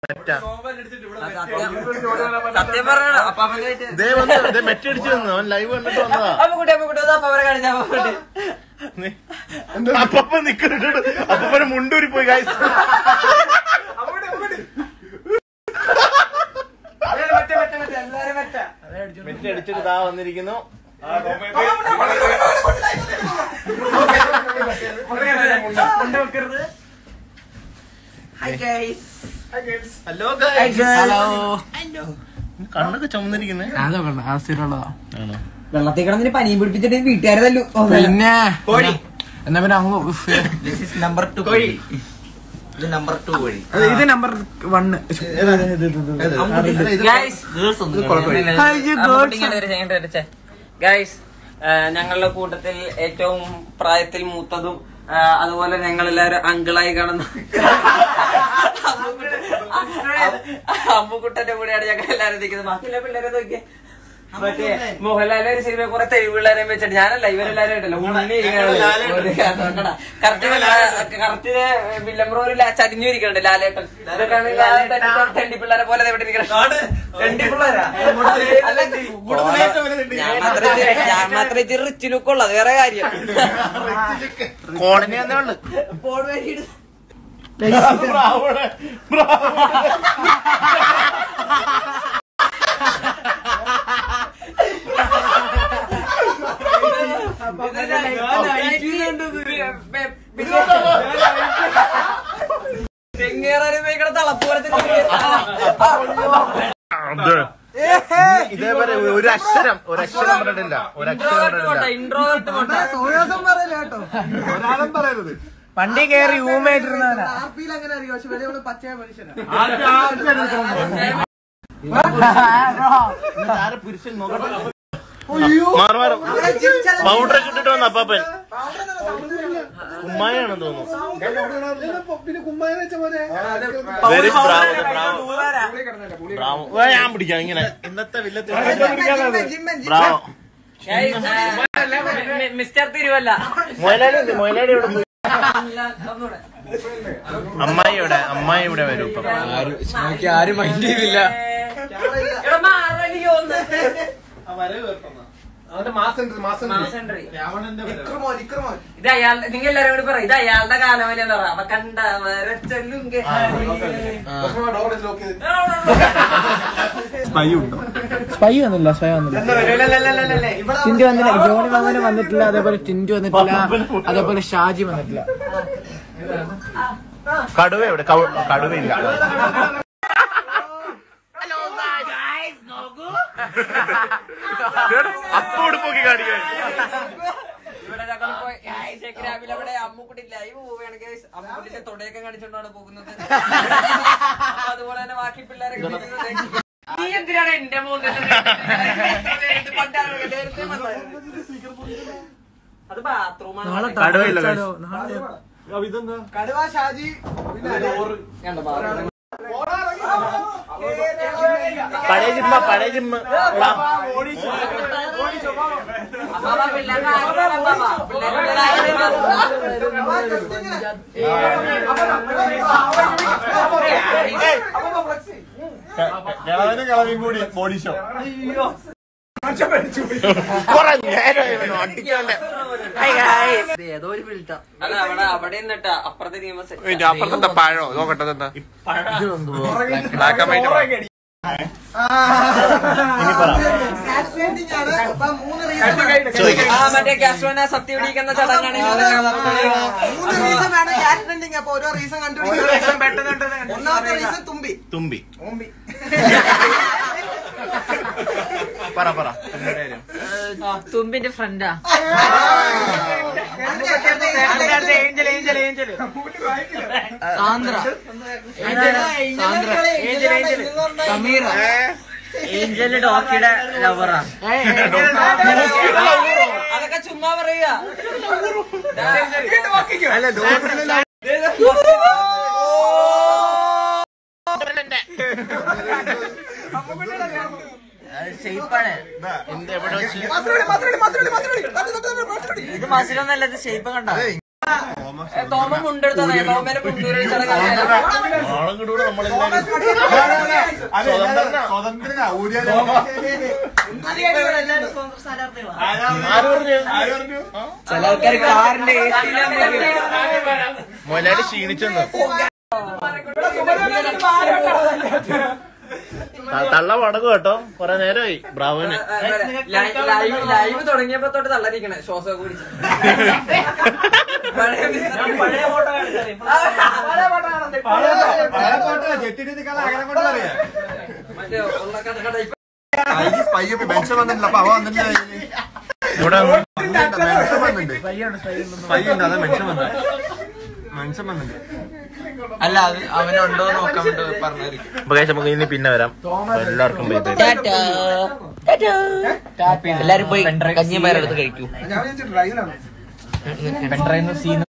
സത്യം പറഞ്ഞ അപ്പാപ്പനായിട്ട് ദേ വന്ന് ദേ മെറ്റടിച്ചു വന്നു അവൻ ലൈവ് കണ്ടിട്ട് വന്നതാ അപ്പക്കുട്ടി അപ്പക്കുട്ടി അത് അപ്പാപ്പനെ കാണിച്ച അപ്പാപ്പക്കുട്ടി അപ്പപ്പ നിക്കുന്നുണ്ട് അപ്പപ്പന് മുണ്ടൂരി പോയി കാഴ്ച മെറ്റടിച്ചിട്ട് താ വന്നിരിക്കുന്നു ഹലോ കണ്ണൊക്കെ ചുമന്നിരിക്കുന്നേ ആണോ വെള്ളത്തിൽ കിടന്നിട്ട് പനിയും പിടിപ്പിച്ചിട്ട് വീട്ടുകാരെ തല്ലു പിന്നെ എന്നാ പിന്നെ അങ്ങ് ഉഫ്. നമ്പർ ടു കോഴി ഇത് നമ്പർ ടു കോഴി ഇത് നമ്പർ വണ്ണ് ഗൈസ് ഞങ്ങളുടെ കൂട്ടത്തിൽ ഏറ്റവും പ്രായത്തിൽ മൂത്തതും ആ, അതുപോലെ ഞങ്ങൾ എല്ലാവരും അങ്കിളായി കാണുന്ന അമ്മുക്കുട്ടന്റെ കൂടെയാണ് ഞങ്ങൾ എല്ലാവരും നിൽക്കുന്നത് ബാക്കിയുള്ള പിള്ളേരെ നോക്കിയേ മറ്റേ മോഹൻലാലിന്റെ ഒരു സിനിമ കുറെ തെരുവ് പിള്ളേരെ വെച്ചിട്ട് ഞാനല്ല ഇവരെല്ലാരും ആയിട്ടല്ലോ കറക്റ്റ് കറക്റ്റ് വില്ലംബ്രോയിൽ ചരിഞ്ഞു ഇരിക്കണുണ്ട് ലാലേട്ടൻ ഇതൊക്കെയാണ് ലാലേട്ടൻ തെണ്ടി പിള്ളേരെ പോലെ ഇവിടെ ഇരിക്കണം തെണ്ടി പിള്ളേരാ അല്ല, ഞാൻ മാത്രമേ ഇച്ചിരി- ഞാൻ മാത്രമേ ഇച്ചിരി റിച്ച് ലുക്ക് ഉള്ളത് വേറെ കാര്യം കോളനി എന്നേ ഉള്ളു ഫോൺ വഴി ബ്രാവോടെ ഇതേപോലെ ഒരു അക്ഷരം ഒരു അക്ഷരം പറഞ്ഞിട്ടില്ല ഒരു അക്ഷരം പറഞ്ഞിട്ടില്ല ഇൻട്രോവേർട്ട് ഒരാളും പറയരുത് വണ്ടി കയറി ഊമയായിട്ടിരുന്നവനാ ആരെ പുരുഷൻ നോക്കട്ടെ മാറി മാറും പൗഡർ ഒക്കെ ഇട്ടിട്ട് വന്ന അപ്പാപ്പൻ ഉമ്മായാണെന്ന് തോന്നുന്നു Very bravo, bravo. Bravo. ഏ, ഞാൻ പിടിക്കാം ഇങ്ങനെ ഇന്നത്തെ വില്ലത്തിൽ ബ്രാവോ മിസ്റ്റർ തിരുവല്ല മൊയലാളി ഉണ്ട് മൊയലാളി ഇവിടെ പോയി അമ്മായി ഇവിടെ അമ്മായി ഇവിടെ വരും ഇപ്പം ആരും മൈൻഡ് ചെയ്തില്ല എടാ, മാറലിയോ ഒന്ന്. മാസൻട്രി. ഇത് അയാളുടെ നിങ്ങൾ എല്ലാരും കൂടി പറ ഇത് അയാളുടെ കാലമല്ലേ എന്താ പറയാ അവ കണ്ട വരച്ചൊല്ലും സ്പൈ വന്നില്ല സ്പൈ വന്നില്ല ടിൻറ്റു വന്നില്ല ജോണി മാമന് വന്നിട്ടില്ല അതേപോലെ ടിൻറ്റു വന്നിട്ടില്ല അതേപോലെ ഷാജി വന്നിട്ടില്ല കടുവ ഇവിടെ കവ- കടുവയില്ല അപ്പൊ ഉടുപ്പൊക്കെ കാണിക്കാൻ ഇവിടെ ഞങ്ങൾ പോയി ഇൻസ്റ്റാഗ്രാമിൽ അവിടെ അമ്മുക്കുട്ടി ലൈവ് പോവുകയാണ് guys. അമ്മുക്കുട്ടിന്റെ തൊടയൊക്കെ കാണിച്ചോണ്ടാണ് പോകുന്നത് അപ്പൊ അതുപോലെ തന്നെ ബാക്കി പിള്ളേരെ നീ എന്തിനാണ് എന്റെ മുഖത്ത് ഇത് പണ്ടാണ് നേരത്തെ വന്നത്. അത് ബാത്റൂമാണ് നാളെ കടുവയില്ല, guys. കളിച്ചാലോ? നാളെ പഴയ ജിമ്മ പഴയ ജിമ്മ അമ്മാമ പിള്ളേരുടെ ആഗ്രഹം അമ്മാമ. പിള്ളേരുടെ ആഗ്രഹം. കിളവിയും കൂടി ബോഡി ഷോ കൊറേ നേരം ഇവന് അടിക്കാണ്ട് ഇത് ഏതോ ഒരു ഫിൽറ്റർ അല്ല അവിടെ അവിടെ നിന്നിട്ടാ അപ്പുറത്തെ നിയമസഭ അപ്പുറത്തെ പഴോ നോക്കട്ടെ എന്താ ബ്ലാക്ക് ആൻഡ് വൈറ്റ് ഇനി പറ ചോദിക്കാം ആ മറ്റേ കാസ്ട്രോനെ സത്യം പിടിക്കുന്ന ചടങ്ങാണ് മൂന്ന് റീസൺ വേണം ക്യാറ്റ് ട്രെൻഡിങ് അപ്പൊ ഓരോ റീസൺ കണ്ടുപിടിക്കണം ഒന്നാമത്തെ റീസൺ തുമ്പി തുമ്പി പറ പറ തുമ്പിയുടെ കാര്യം. തുമ്പിന്റെ ഫ്രണ്ടാ സാന്ദ്ര സമീറ ഏഞ്ചല് ഡോക്കിയുടെ ലവറാ അതൊക്കെ ചുമ്മാ പറയുക ഷെയ്പ്പാണ് എന്ത് എവിടെ വെച്ച് ഇത് മസിലൊന്നല്ല ഇത് ഷെയ്പ്പ് കണ്ട ഏ, തോമ മുണ്ടെടുത്തതേ തോമേനെ മുണ്ടൂരടിച്ചാണ് നാളെ കൂടെ നമ്മളെല്ലാരും സ്വതന്ത്രനാ ഊരിയാലോ ആര് പറഞ്ഞു ചില ആൾക്കാർ കാറിന്റെ മൊലാലി ക്ഷീണിച്ചെന്ന് ത- തള്ള പടക്കും കേട്ടോ കൊറേ നേരമായി ബ്രാവന് ലൈവ് ലൈവ് തുടങ്ങിയപ്പോ തൊട്ട് തള്ളരിക്കണേ ശ്വാസം കൂടി പഴയ ഫോട്ടോ മറ്റേ ഉള്ള കഥ കഥ ഇപ്പൊ പയ്യ പെൻഷൻ വന്നിട്ടില്ല അപ്പൊ അവ വന്നിട്ടില്ല ഇവിടെ വന്ന് മെൻഷൻ വന്നിട്ടുണ്ട് പയ്യ ഉണ്ട് അതാ മെൻഷൻ വന്നത് മെൻഷൻ വന്നിട്ടുണ്ട് അല്ല അത് അവനുണ്ടോ നോക്കാൻ വേണ്ടി പറഞ്ഞായിരിക്കും അപ്പൊ guys, നമുക്ക് ഇനി പിന്നെ വരാം അപ്പൊ എല്ലാവർക്കും bye bye. എല്ലാരും പോയി കഞ്ഞിയും പയറെടുത്ത് കഴിക്കൂ ഞാൻ വിചാരിച്ചു ഡ്രൈവിലാണ് പെൺഡ്രൈവ് സീൻ